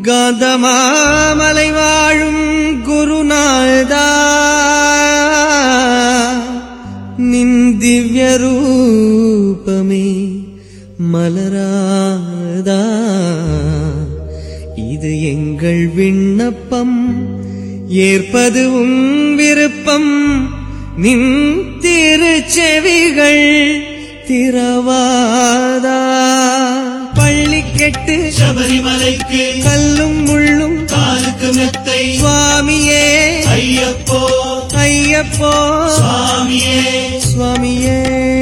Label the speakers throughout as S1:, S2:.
S1: காந்தமாமலை வாழும் குருநாதா நின் திவ்ய ரூபமே மலராதா இது எங்கள் விண்ணப்பம் ஏற்பது உன் விருப்பம் நின் திருச்செவிகள் திரவாதா பள்ளி கெட்டு
S2: சபரிமலைக்கு
S1: கல்லும் முள்ளும்
S2: காலுக்கு மெத்தை
S1: சுவாமியே
S2: ஐயப்போ
S1: ஐயப்போ
S2: சுவாமியே
S1: சுவாமியே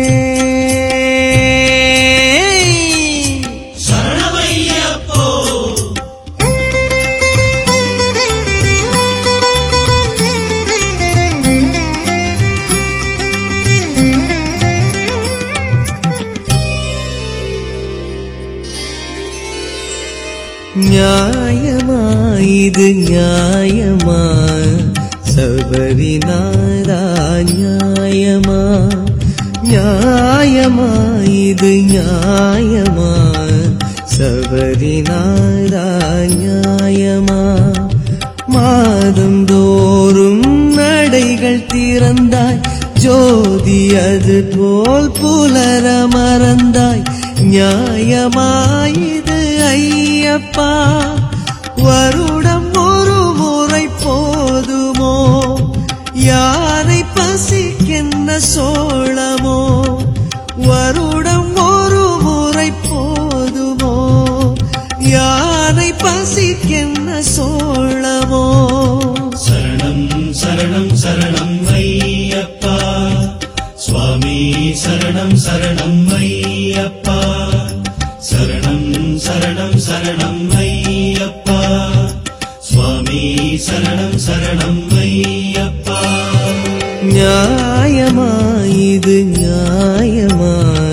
S2: சரணமையப்போ
S1: நியாயமா இது நியாயமா சபரிநாதா நியாயமா நியாயமா இது நியாயமா சபரிநாதா நியாயமா மாதந்தோறும் நடைகள் திறந்தாய் ஜோதி அது போல் புலர மறந்தாய் நியாயமாயுது ஐயப்பா வருடம் ஒரு முறை போதுமோ யாரை பசிக்கென்ன சோளமோ வருடம் ஒரு முறை போதுமோ யாரை பசிக்கென்ன சோளமோ
S2: சரணம் சரணம் சரணம் ஐயப்பா சுவாமி சரணம் சரணம் ஐயப்பா சரணம் சரணம் சரணம் ஐயப்பா சுவாமி சரணம் சரணம் ஐயப்பா
S1: நியாயமா இது நியாயமா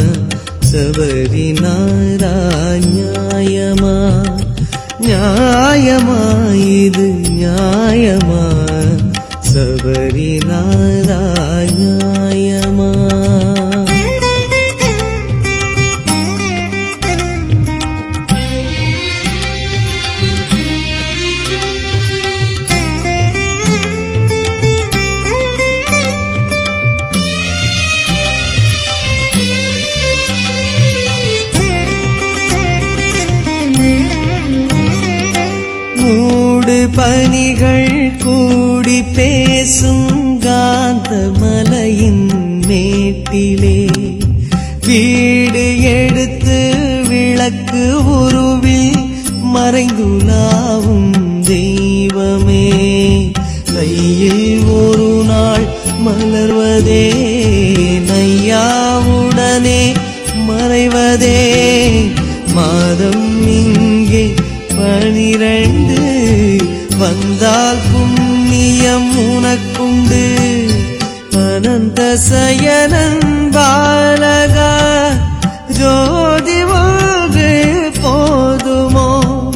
S1: சபரிநாதா நியாயமா நியாயமா இது நியாயமா சபரிநாதா நியாயமா மூடு பனிகள் கூடி பேசும் காந்த மலையின் மேட்டிலே வீடு எடுத்து விளக்கு உருவில் மறைந்துலாவும் தெய்வமே கையில் ஒரு நாள் மலர்வதே நையாவுடனே மறைவதே மாதம் இங்கே பனிரண்டு வந்தால் புண்ணியம் உனக்குண்டு அனந்த சயனன் பாலகா ஜோதி ஒன்று போதுமோ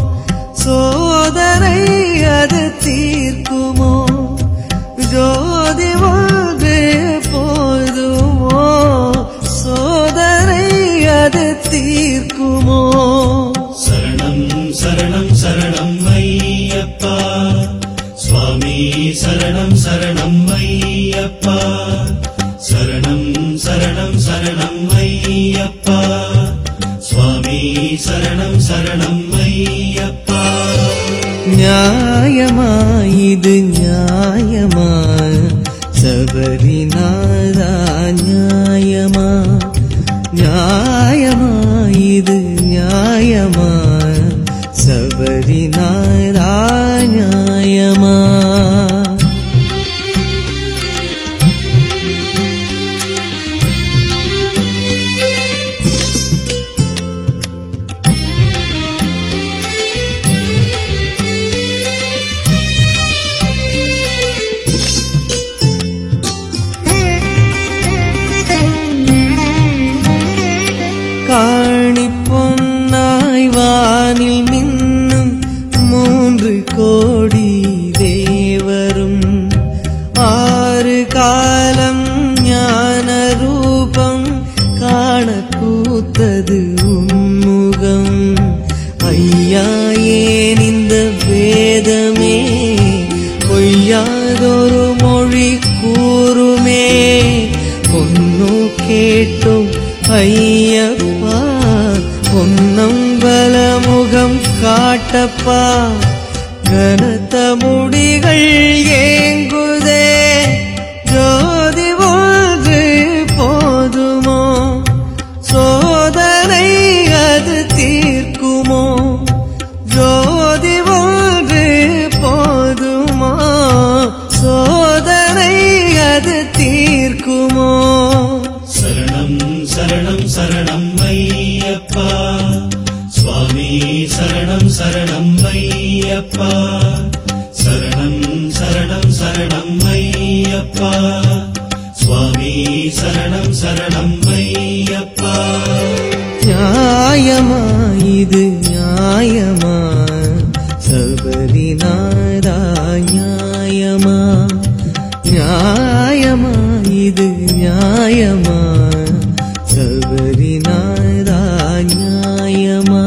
S1: சோதனை அது தீர்க்குமோ ஜோதி ஒன்று போதுமோ சோதனை அது தீர்க்குமோ
S2: சரணம் சரணம் சரணம் ஐயப்பா சுவாமி சரணம் சரணம் ஐயப்பா சரணம் சரணம் சரணம் ஐயப்பா சுவாமி சரணம் சரணம் ஐயப்பா
S1: நியாயமா இது நியாயமா சபரிநாதா நியாயமா நியாயமா இது நியாயமா சபரிநாதா நியாயமா கேட்டோம் ஐயப்பா பொன்னம்பல முகம் காட்டப்பா கனத்த முடிகள் ஏங்குதே ஜோதி ஒன்று போதுமோ சோதனை அது தீர்க்குமோ ஜோதி ஒன்று போதுமோ சோதனை அது தீர்க்குமோ
S2: சரணம் சரணம் சரணம் ஐயப்பா சுவாமி சரணம் சரணம் ஐயப்பா சரணம் சரணம் சரணம் ஐயப்பா சுவாமி சரணம் சரணம் ஐயப்பா
S1: நியாயமா இது நியாயமா சபரிநாதா நியாயமா நியாயமா இது நியாயமா சபரிநாதா நியாயமா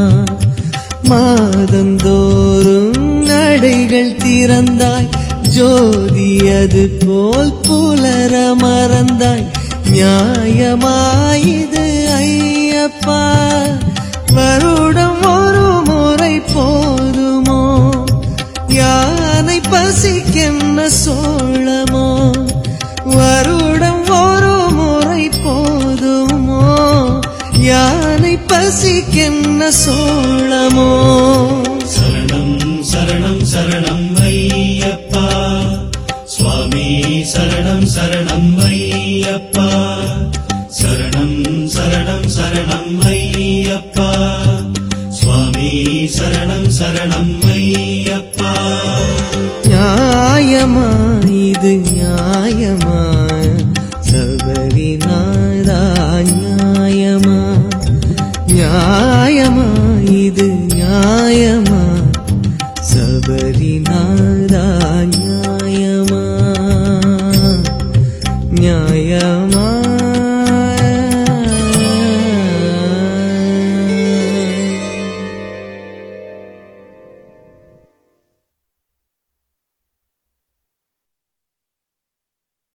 S1: மாதந்தோறும் நடைகள் திறந்தாய் ஜோதி அது போல் புலர மறந்தாய் நியாயமாயுது ஐயப்பா வருடம் ஒரு முறை போதுமோ யானை பசிக்கென்ன சோழமோ வருடம் ஒரு முறை போதுமோ யானை பசிக்கென்ன சோழமோ
S2: சரணம் சரணம் சரணம் ஐயப்பா சுவாமி சரணம் சரணம் ஐயப்பா சரணம் சரணம் சரணம் ஐயப்பா சுவாமி சரணம் சரணம் ஐயப்பா
S1: நியாயமா இது நியாயமா சபரிநாதா நியாயமா நியாயமா இது நியாயமா சபரிநாதா